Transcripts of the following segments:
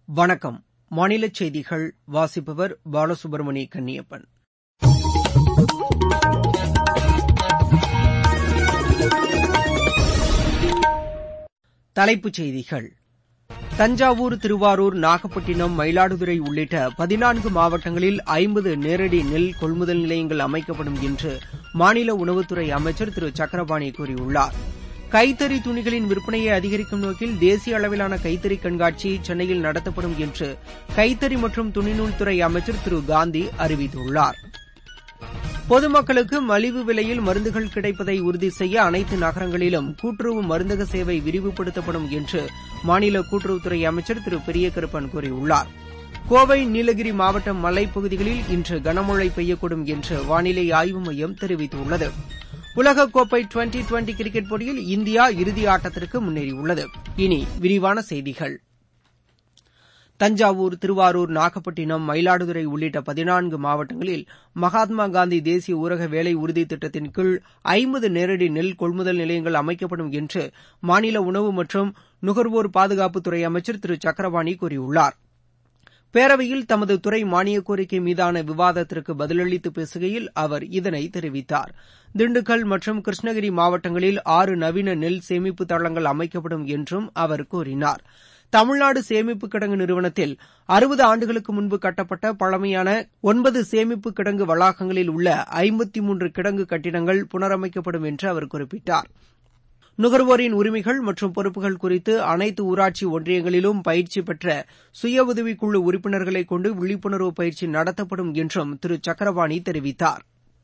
வணக்கம் மாநில செய்திகள் வாசிப்பவர் பாலசுப்ரமணி கன்னியப்பன் தலைப்புச் செய்திகள் தஞ்சாவூர் திருவாரூர் நாகப்பட்டினம் மயிலாடுதுறை உள்ளிட்ட பதினான்கு மாவட்டங்களில் ஐம்பது நேரடி நெல் கொள்முதல் நிலையங்கள் அமைக்கப்படும் என்று மாநில உணவுத்துறை அமைச்சர் திரு சக்கரபாணி கூறியுள்ளார் கைத்தறி துணிகளின் விற்பனையை அதிகரிக்கும் நோக்கில் தேசிய அளவிலான கைத்தறி கண்காட்சி சென்னையில் நடத்தப்படும் என்று கைத்தறி மற்றும் துணிநூல்துறை அமைச்சர் திரு காந்தி அறிவித்துள்ளார் பொதுமக்களுக்கு மலிவு விலையில் மருந்துகள் கிடைப்பதை உறுதி செய்ய அனைத்து நகரங்களிலும் கூட்டுறவு மருந்தக சேவை விரிவுபடுத்தப்படும் என்று மாநில கூட்டுறவுத்துறை அமைச்சர் திரு பெரியகருப்பன் கூறியுள்ளார் கோவை நீலகிரி மாவட்ட மலைப்பகுதிகளில் இன்று கனமழை பெய்யக்கூடும் என்று வானிலை ஆய்வு மையம் தெரிவித்துள்ளது உலகக்கோப்பை டுவெண்டி டுவெண்டி கிரிக்கெட் போட்டியில் இந்தியா இறுதி ஆட்டத்திற்கு முன்னேறியுள்ளது இனி விரிவான செய்திகள் தஞ்சாவூர் திருவாரூர் நாகப்பட்டினம் மயிலாடுதுறை உள்ளிட்ட பதினான்கு மாவட்டங்களில் மகாத்மா காந்தி தேசிய ஊரக வேலை உறுதி திட்டத்தின் கீழ் ஐம்பது நேரடி நெல் கொள்முதல் நிலையங்கள் அமைக்கப்படும் என்று மாநில உணவு மற்றும் நுகர்வோர் பாதுகாப்புத்துறை அமைச்சர் திரு சக்கரபாணி கூறியுள்ளார் பேரவையில் தமது துறை மானியக் கோரிக்கை மீதான விவாதத்திற்கு பதிலளித்து பேசுகையில் அவர் இதனை தெரிவித்தார் திண்டுக்கல் மற்றும் கிருஷ்ணகிரி மாவட்டங்களில் ஆறு நவீன நெல் சேமிப்பு தளங்கள் அமைக்கப்படும் என்றும் அவர் கூறினார் தமிழ்நாடு சேமிப்பு கிடங்கு நிறுவனத்தில் அறுபது ஆண்டுகளுக்கு முன்பு கட்டப்பட்ட பழமையான ஒன்பது சேமிப்பு கிடங்கு வளாகங்களில் உள்ள ஐம்பத்தி மூன்று கிடங்கு கட்டிடங்கள் புனரமைக்கப்படும் என்று அவர் குறிப்பிட்டார் நுகர்வோரின் உரிமைகள் மற்றும் பொறுப்புகள் குறித்து அனைத்து ஊராட்சி ஒன்றியங்களிலும் பயிற்சி பெற்ற சுய உதவிக்குழு உறுப்பினர்களை கொண்டு விழிப்புணர்வு பயிற்சி நடத்தப்படும் என்றும் திரு சக்கரபாணி தெரிவித்தார்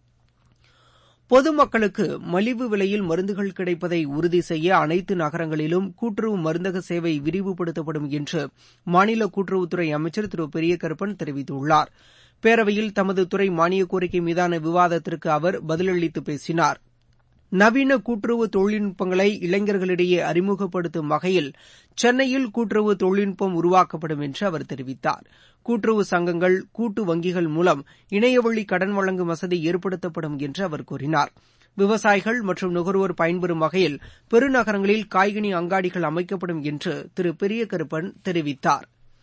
பொதுமக்களுக்கு மலிவு விலையில் மருந்துகள் கிடைப்பதை உறுதி செய்ய அனைத்து நகரங்களிலும் கூட்டுறவு மருந்தக சேவை விரிவுபடுத்தப்படும் என்று மாநில கூட்டுறவுத்துறை அமைச்சர் திரு பெரியகருப்பன் தெரிவித்துள்ளார் பேரவையில் தமது துறை மானியக் கோரிக்கை மீதான விவாதத்திற்கு அவர் பதிலளித்து பேசினார் நவீன கூட்டுறவு தொழில்நுட்பங்களை இளைஞர்களிடையே அறிமுகப்படுத்தும் வகையில் சென்னையில் கூட்டுறவு தொழில்நுட்பம் உருவாக்கப்படும் என்று அவர் தெரிவித்தார் கூட்டுறவு சங்கங்கள் கூட்டு வங்கிகள் மூலம் இணையவழி கடன் வழங்கும் வசதி ஏற்படுத்தப்படும் என்று அவர் கூறினார் விவசாயிகள் மற்றும் நுகர்வோர் பயன்பெறும் வகையில் பெருநகரங்களில் காய்கனி அங்காடிகள் அமைக்கப்படும் என்று திரு பெரியகருப்பன் தெரிவித்தார்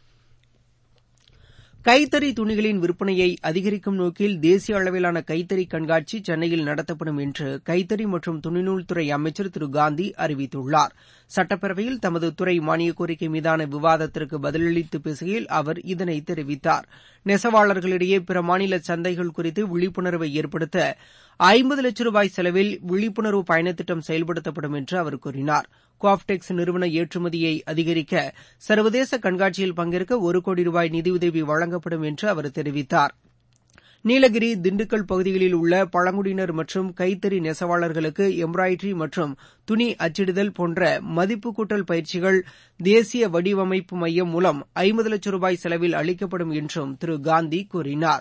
கைத்தறி துணிகளின் விற்பனையை அதிகரிக்கும் நோக்கில் தேசிய அளவிலான கைத்தறி கண்காட்சி சென்னையில் நடத்தப்படும் என்று கைத்தறி மற்றும் துணிநூல்துறை அமைச்சர் திரு காந்தி அறிவித்துள்ளார் சட்டப்பேரவையில் தமது துறை மானியக் கோரிக்கை மீதான விவாதத்திற்கு பதிலளித்து பேசுகையில் அவர் இதனை தெரிவித்தார் நெசவாளர்களிடையே பிற மாநில சந்தைகள் குறித்து விழிப்புணர்வை ஏற்படுத்த ஐம்பது லட்சம் ரூபாய் செலவில் விழிப்புணர்வு பயணத்திட்டம் செயல்படுத்தப்படும் என்று அவர் கூறினார் குவாப்டெக்ஸ் நிறுவன ஏற்றுமதியை அதிகரிக்க சர்வதேச கண்காட்சியில் பங்கேற்க ஒரு கோடி ரூபாய் நிதியுதவி வழங்கப்படும் என்று அவர் தெரிவித்தார் நீலகிரி திண்டுக்கல் பகுதிகளில் உள்ள பழங்குடியினர் மற்றும் கைத்தறி நெசவாளர்களுக்கு எம்ப்ராய்டரி மற்றும் துணி அச்சிடுதல் போன்ற மதிப்பு கூட்டல் பயிற்சிகள் தேசிய வடிவமைப்பு மையம் மூலம் ஐம்பது லட்சம் ரூபாய் செலவில் அளிக்கப்படும் என்றும் திரு காந்தி கூறினார்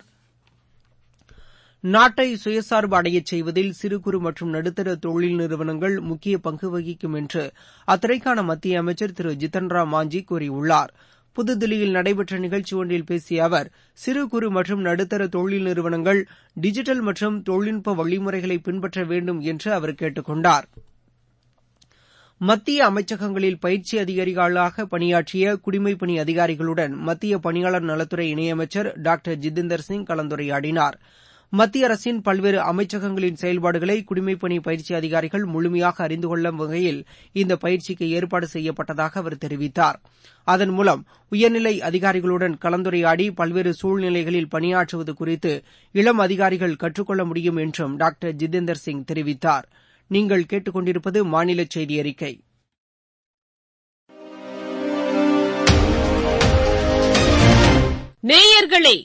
நாட்டை சுயசார்பு அடையச் செய்வதில் சிறு குறு மற்றும் நடுத்தர தொழில் நிறுவனங்கள் முக்கிய பங்கு வகிக்கும் என்று அத்துறைக்கான மத்திய அமைச்சர் திரு ஜித்தன்ராம் மாஞ்சி கூறியுள்ளார் புதுதில்லியில் நடைபெற்ற நிகழ்ச்சி ஒன்றில் பேசிய அவர் சிறு குறு மற்றும் நடுத்தர தொழில் நிறுவனங்கள் டிஜிட்டல் மற்றும் தொழில்நுட்ப வழிமுறைகளை பின்பற்ற வேண்டும் என்று அவர் கேட்டுக் கொண்டார் மத்திய அமைச்சகங்களில் பயிற்சி அதிகாரிகளாக பணியாற்றிய குடிமைப்பணி அதிகாரிகளுடன் மத்திய பணியாளர் நலத்துறை இணையமைச்சர் டாக்டர் ஜிதேந்தர் சிங் கலந்துரையாடினார் மத்திய அரசின் பல்வேறு அமைச்சகங்களின் செயல்பாடுகளை குடிமைப்பணி பயிற்சி அதிகாரிகள் முழுமையாக அறிந்து கொள்ளும் வகையில் இந்த பயிற்சிக்கு ஏற்பாடு செய்யப்பட்டதாக அவர் தெரிவித்தார் அதன் மூலம் உயர்நிலை அதிகாரிகளுடன் கலந்துரையாடி பல்வேறு சூழ்நிலைகளில் பணியாற்றுவது குறித்து இளம் அதிகாரிகள் கற்றுக்கொள்ள முடியும் என்றும் டாக்டர் ஜிதேந்தர் சிங் தெரிவித்தார் நீங்கள் கேட்டுக்கொண்டிருப்பது மாநில செய்தி அறிக்கை நேயர்களே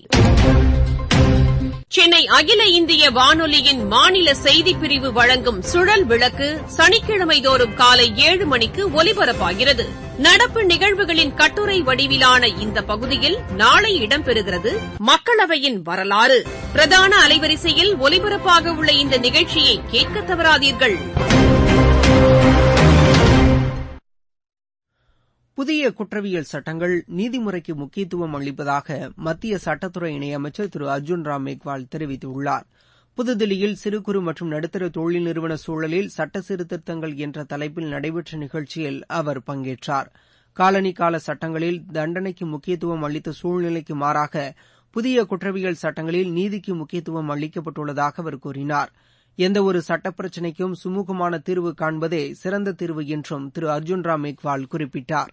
சென்னை அகில இந்திய வானொலியின் மாநில செய்திப்பிரிவு வழங்கும் சுழல் விளக்கு சனிக்கிழமை தோறும் காலை ஏழு மணிக்கு ஒலிபரப்பாகிறது நடப்பு நிகழ்வுகளின் கட்டுரை வடிவிலான இந்த பகுதியில் நாளை இடம்பெறுகிறது மக்களவையின் வரலாறு பிரதான அலைவரிசையில் ஒலிபரப்பாக உள்ள இந்த நிகழ்ச்சியை கேட்க தவறாதீர்கள் புதிய குற்றவியல் சட்டங்கள் நீதிமுறைக்கு முக்கியத்துவம் அளிப்பதாக மத்திய சட்டத்துறை இணையமைச்சர் திரு அர்ஜுன் ராம் மேக்வால் தெரிவித்துள்ளார் புதுதில்லியில் சிறு குறு மற்றும் நடுத்தர தொழில் நிறுவன சூழலில் சட்ட சீர்திருத்தங்கள் என்ற தலைப்பில் நடைபெற்ற நிகழ்ச்சியில் அவர் பங்கேற்றார் காலனி கால சட்டங்களில் தண்டனைக்கு முக்கியத்துவம் அளித்த சூழ்நிலைக்கு மாறாக புதிய குற்றவியல் சட்டங்களில் நீதிக்கு முக்கியத்துவம் அளிக்கப்பட்டுள்ளதாக அவர் கூறினார் எந்தவொரு சட்ட பிரச்சினைக்கும் சுமூகமான தீர்வு காண்பதே சிறந்த தீர்வு என்றும் திரு அர்ஜுன் ராம் மேக்வால் குறிப்பிட்டார்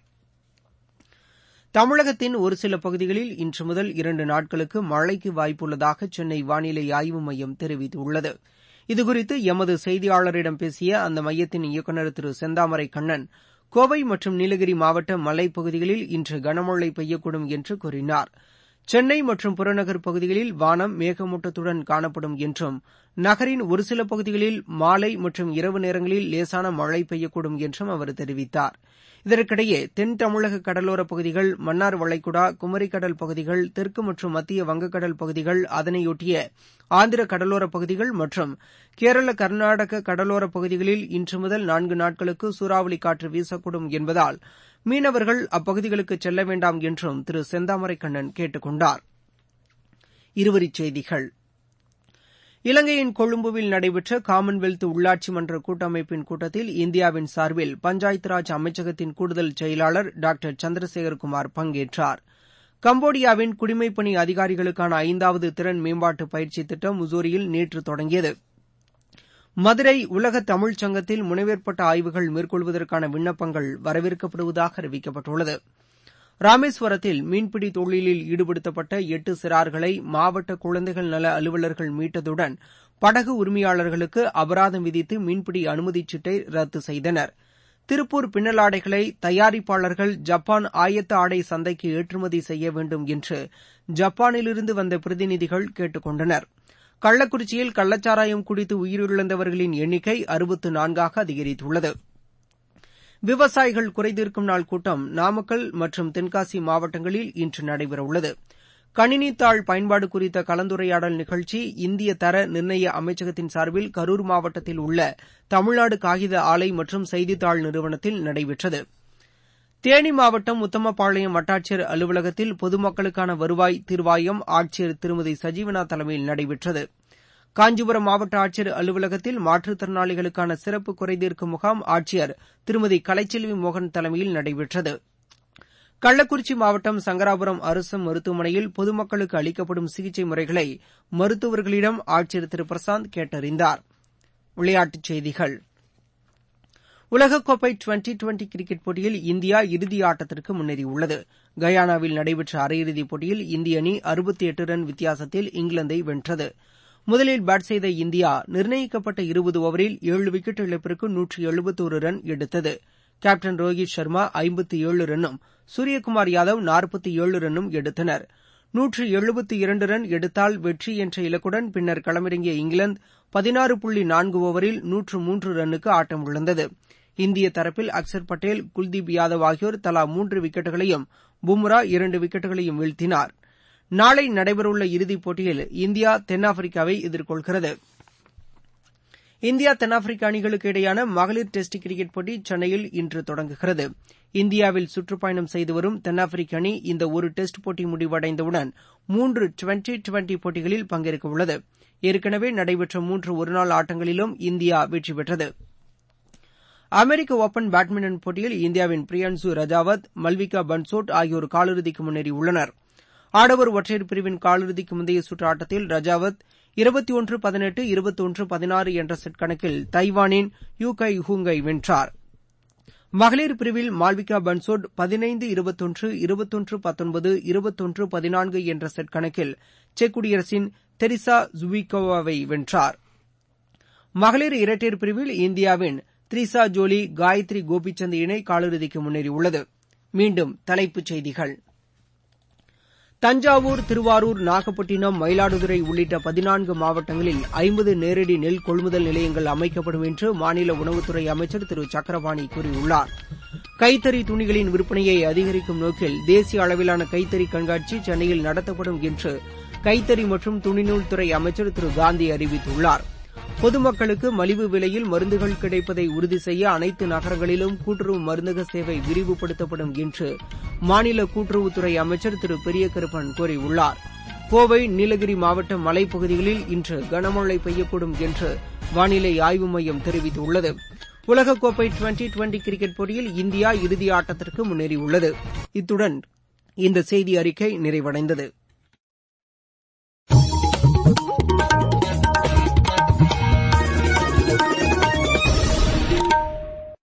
தமிழகத்தின் ஒரு சில பகுதிகளில் இன்று முதல் இரண்டு நாட்களுக்கு மழைக்கு வாய்ப்புள்ளதாக சென்னை வானிலை ஆய்வு மையம் தெரிவித்துள்ளது இதுகுறித்து எமது செய்தியாளரிடம் பேசிய அந்த மையத்தின் இயக்குநர் திரு செந்தாமரை கண்ணன் கோவை மற்றும் நீலகிரி மாவட்ட மலைப்பகுதிகளில் இன்று கனமழை பெய்யக்கூடும் என்று கூறினார் சென்னை மற்றும் புறநகர் பகுதிகளில் வானம் மேகமூட்டத்துடன் காணப்படும் என்றும் நகரின் ஒரு சில பகுதிகளில் மாலை மற்றும் இரவு நேரங்களில் லேசான மழை பெய்யக்கூடும் என்றும் அவர் தெரிவித்தார் இதற்கிடையே தென் தமிழக கடலோரப் பகுதிகள் மன்னார் வளைகுடா குமரிக்கடல் பகுதிகள் தெற்கு மற்றும் மத்திய வங்கக்கடல் பகுதிகள் அதனையொட்டிய ஆந்திர கடலோரப் பகுதிகள் மற்றும் கேரள கர்நாடக கடலோரப் பகுதிகளில் இன்று முதல் நான்கு நாட்களுக்கு சூறாவளி காற்று வீசக்கூடும் என்பதால் மீனவர்கள் அப்பகுதிகளுக்கு செல்ல வேண்டாம் என்றும் திரு செந்தாமரை கண்ணன் கேட்டுக் கொண்டார் இருவரிச் செய்திகள் இலங்கையின் கொழும்புவில் நடைபெற்ற காமன்வெல்த் உள்ளாட்சி மன்ற கூட்டமைப்பின் கூட்டத்தில் இந்தியாவின் சார்பில் பஞ்சாயத்து ராஜ் அமைச்சகத்தின் கூடுதல் செயலாளர் டாக்டர் சந்திரசேகர்குமார் பங்கேற்றார் கம்போடியாவின் குடிமைப்பணி அதிகாரிகளுக்கான ஐந்தாவது திறன் மேம்பாட்டு பயிற்சி திட்டம் முசோரியில் நேற்று தொடங்கியது மதுரை உலக தமிழ்ச் சங்கத்தில் முனைவேற்பட்ட ஆய்வுகள் மேற்கொள்வதற்கான விண்ணப்பங்கள் வரவேற்கப்படுவதாக அறிவிக்கப்பட்டுள்ளது ராமேஸ்வரத்தில் மீன்பிடி தொழிலில் ஈடுபடுத்தப்பட்ட எட்டு சிறார்களை மாவட்ட குழந்தைகள் நல அலுவலர்கள் மீட்டதுடன் படகு உரிமையாளர்களுக்கு அபராதம் விதித்து மீன்பிடி அனுமதிச் சீட்டை ரத்து செய்தனர் திருப்பூர் பின்னலாடைகளை தயாரிப்பாளர்கள் ஜப்பான் ஆயத்த ஆடை சந்தைக்கு ஏற்றுமதி செய்ய வேண்டும் என்று ஜப்பானிலிருந்து வந்த பிரதிநிதிகள் கேட்டுக் கொண்டனர் கள்ளக்குறிச்சியில் கள்ளச்சாராயம் குடித்து உயிரிழந்தவர்களின் எண்ணிக்கை அறுபத்து நான்காக அதிகரித்துள்ளது விவசாயிகள் குறைதீர்க்கும் நாள் கூட்டம் நாமக்கல் மற்றும் தென்காசி மாவட்டங்களில் இன்று நடைபெறவுள்ளது கணினித்தாள் பயன்பாடு குறித்த கலந்துரையாடல் நிகழ்ச்சி இந்திய தர நிர்ணய அமைச்சகத்தின் சார்பில் கரூர் மாவட்டத்தில் உள்ள தமிழ்நாடு காகித ஆலை மற்றும் செய்தித்தாள் நிறுவனத்தில் நடைபெற்றது தேனி மாவட்டம் உத்தமபாளையம் வட்டாட்சியர் அலுவலகத்தில் பொதுமக்களுக்கான வருவாய் தீர்வாயம் ஆட்சியர் திருமதி சஜீவனா தலைமையில் நடைபெற்றது காஞ்சிபுரம் மாவட்ட ஆட்சியர் அலுவலகத்தில் மாற்றுத்திறனாளிகளுக்கான சிறப்பு குறைதீர்க்கும் முகாம் ஆட்சியர் திருமதி கலைச்செல்வி மோகன் தலைமையில் நடைபெற்றது கள்ளக்குறிச்சி மாவட்டம் சங்கராபுரம் அரசு மருத்துவமனையில் பொதுமக்களுக்கு அளிக்கப்படும் சிகிச்சை முறைகளை மருத்துவர்களிடம் ஆட்சியர் திரு பிரசாந்த் கேட்டறிந்தார் விளையாட்டுச் செய்திகள் உலகக்கோப்பை டுவெண்டி டுவெண்டி கிரிக்கெட் போட்டியில் இந்தியா இறுதி ஆட்டத்திற்கு முன்னேறியுள்ளது கயானாவில் நடைபெற்ற அரையிறுதிப் போட்டியில் இந்திய அணி அறுபத்தி எட்டு ரன் வித்தியாசத்தில் இங்கிலாந்தை வென்றது முதலில் பேட் செய்த இந்தியா நிர்ணயிக்கப்பட்ட இருபது ஓவரில் ஏழு விக்கெட் இழப்பிற்கு நூற்றி எழுபத்தோரு ரன் எடுத்தது கேப்டன் ரோஹித் சர்மா ஐம்பத்து ஏழு ரன்னும் சூரியகுமார் யாதவ் நாற்பத்தி ஏழு ரன்னும் எடுத்தனர் நூற்று எழுபத்து இரண்டு ரன் எடுத்தால் வெற்றி என்ற இலக்குடன் பின்னர் களமிறங்கிய இங்கிலாந்து பதினாறு புள்ளி நான்கு ஓவரில் நூற்று மூன்று ரன்னுக்கு ஆட்டமிழந்தது இந்திய தரப்பில் அக்சர் பட்டேல் குல்தீப் யாதவ் ஆகியோர் தலா மூன்று விக்கெட்டுகளையும் பும்ரா இரண்டு விக்கெட்டுகளையும் வீழ்த்தினார் நாளை நடைபெறவுள்ள இறுதிப் போட்டியில் இந்தியா தென்னாப்பிரிக்காவை எதிர்கொள்கிறது இந்தியா தென்னாப்பிரிக்க அணிகளுக்கு இடையேயான மகளிர் டெஸ்ட் கிரிக்கெட் போட்டி சென்னையில் இன்று தொடங்குகிறது இந்தியாவில் சுற்றுப்பயணம் செய்து வரும் தென்னாப்பிரிக்க அணி இந்த ஒரு டெஸ்ட் போட்டி முடிவடைந்தவுடன் மூன்று டுவெண்டி டுவெண்டி போட்டிகளில் பங்கேற்கவுள்ளது ஏற்கனவே நடைபெற்ற மூன்று ஒருநாள் ஆட்டங்களிலும் இந்தியா வெற்றி பெற்றது அமெரிக்க ஒபன் பேட்மிண்டன் போட்டியில் இந்தியாவின் பிரியான்சு ரஜாவத் மல்விகா பன்சோட் ஆகியோர் காலிறுதிக்கு முன்னேறியுள்ளனர் ஆடவர் ஒற்றையர் பிரிவின் காலிறுதிக்கு முந்தைய சுற்று ஆட்டத்தில் ரஜாவத் இருபத்தி ஒன்று பதினெட்டு இருபத்தி ஒன்று பதினாறு என்ற செட் கணக்கில் தைவானின் யூ கை ஹூங்கை வென்றார் மகளிர் பிரிவில் மால்விகா பன்சோட் பதினைந்து இருபத்தொன்று இருபத்தொன்று பத்தொன்பது இருபத்தொன்று பதினான்கு என்ற செட் கணக்கில் செக் குடியரசின் தெரிசா ஜுவிகோவாவை வென்றார் மகளிர் இரட்டையர் பிரிவில் இந்தியாவின் த்ரிசா ஜோலி காயத்ரி கோபிச்சந்த் இணை காலிறுதிக்கு முன்னேறியுள்ளது மீண்டும் தலைப்புச் செய்திகள் தஞ்சாவூர் திருவாரூர் நாகப்பட்டினம் மயிலாடுதுறை உள்ளிட்ட பதினான்கு மாவட்டங்களில் ஐம்பது நேரடி நெல் கொள்முதல் நிலையங்கள் அமைக்கப்படும் என்று மாநில உணவுத்துறை அமைச்சர் திரு சக்கரபாணி கூறியுள்ளார் கைத்தறி துணிகளின் விற்பனையை அதிகரிக்கும் நோக்கில் தேசிய அளவிலான கைத்தறி கண்காட்சி சென்னையில் நடத்தப்படும் என்று கைத்தறி மற்றும் துணிநூல் துறை அமைச்சர் திரு காந்தி அறிவித்துள்ளார் பொதுமக்களுக்கு மலிவு விலையில் மருந்துகள் கிடைப்பதை உறுதி செய்ய அனைத்து நகரங்களிலும் கூட்டுறவு மருந்தக சேவை விரிவுபடுத்தப்படும் என்று மாநில கூட்டுறவுத்துறை அமைச்சர் திரு பெரியகருப்பன் கூறியுள்ளார் கோவை நீலகிரி மாவட்ட மலைப்பகுதிகளில் இன்று கனமழை பெய்யக்கூடும் என்று வானிலை ஆய்வு மையம் தெரிவித்துள்ளது உலகக்கோப்பை டுவெண்டி டுவெண்டி கிரிக்கெட் போட்டியில் இந்தியா இறுதி ஆட்டத்திற்கு முன்னேறியுள்ளது இத்துடன் இந்த செய்தி அறிக்கை நிறைவடைந்தது